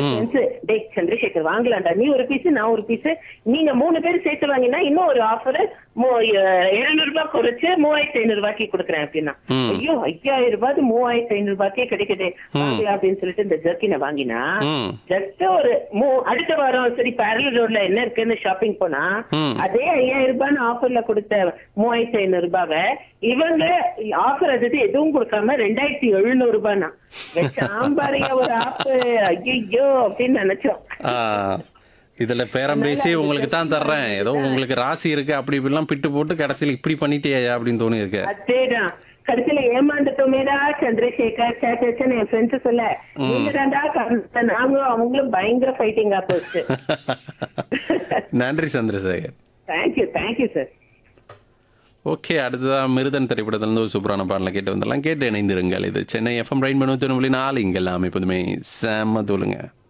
என் friends டே சந்திரசேகர் வாங்கலாம்டா நீ ஒரு piece நான் ஒரு பீஸ் நீங்க மூணு பேர் சேர்த்து வாங்கினா இன்னும் ஒரு ஆஃபர் இருநூறு ரூபாய் குறைச்சு மூவாயிரத்தி ஐநூறு ரூபாய்க்கு கொடுக்குறேன் அப்படின்னா ம். ஐயோ ஐயாயிரம் ரூபாய் மூவாயிரத்தி ஐநூறு ரூபாய்க்கே கிடைக்குது வாங்கலாம் அப்படின்னு சொல்லிட்டு இந்த ஜர்க்கினை வாங்கினா ம் ஜஸ்ட் ஒரு மூ- அடுத்த வாரம் சரி பேரல் ரோட்ல என்ன இருக்குன்னு ஷாப்பிங் போனா ம். அதே ஐயாயிரம் ரூபான்னு ஆஃபர்ல கொடுத்த மூவாயிரத்தி ஐநூறு ரூபாவை இவங்க ஆஃபர் அது எதுவும் கொடுக்காம ரெண்டாயிரத்தி எழுநூறு ரூபாய்னா சாம்பாரிய ஒரு ஆப் ஐயோ அப்படின்னு நினைச்சோம் ஆ, இதுல பேரம் பேசி உங்களுக்கு தான் தர்றேன் ஏதோ உங்களுக்கு ராசி இருக்கு அப்படி இப்படிலாம் பிட்டு போட்டு கடைசியில் இப்படி பண்ணிட்டே அப்படின்னு தோணி இருக்கு அதேதான் கடைசியில ஏமாந்துட்டோமேடா சந்திரசேகர் சேச்சன் என் ஃப்ரெண்ட்ஸ் சொல்ல நீங்க தாண்டா காரணம். நாங்களும் அவங்களும் பயங்கர ஃபைட்டிங்கா போச்சு நன்றி Chandrasekhar thank you thank you sir okay அடுத்ததான் மிருதன் திரைப்படத்திலிருந்து ஒரு சூப்பரான பாடலை கேட்டு வந்துடலாம் கேட்டு இணைந்திருங்கள் இது சென்னை எஃப்எம் ரைன் பண்ணி நாலு இங்கெல்லாம் எப்போதுமே செம்ம தோலுங்க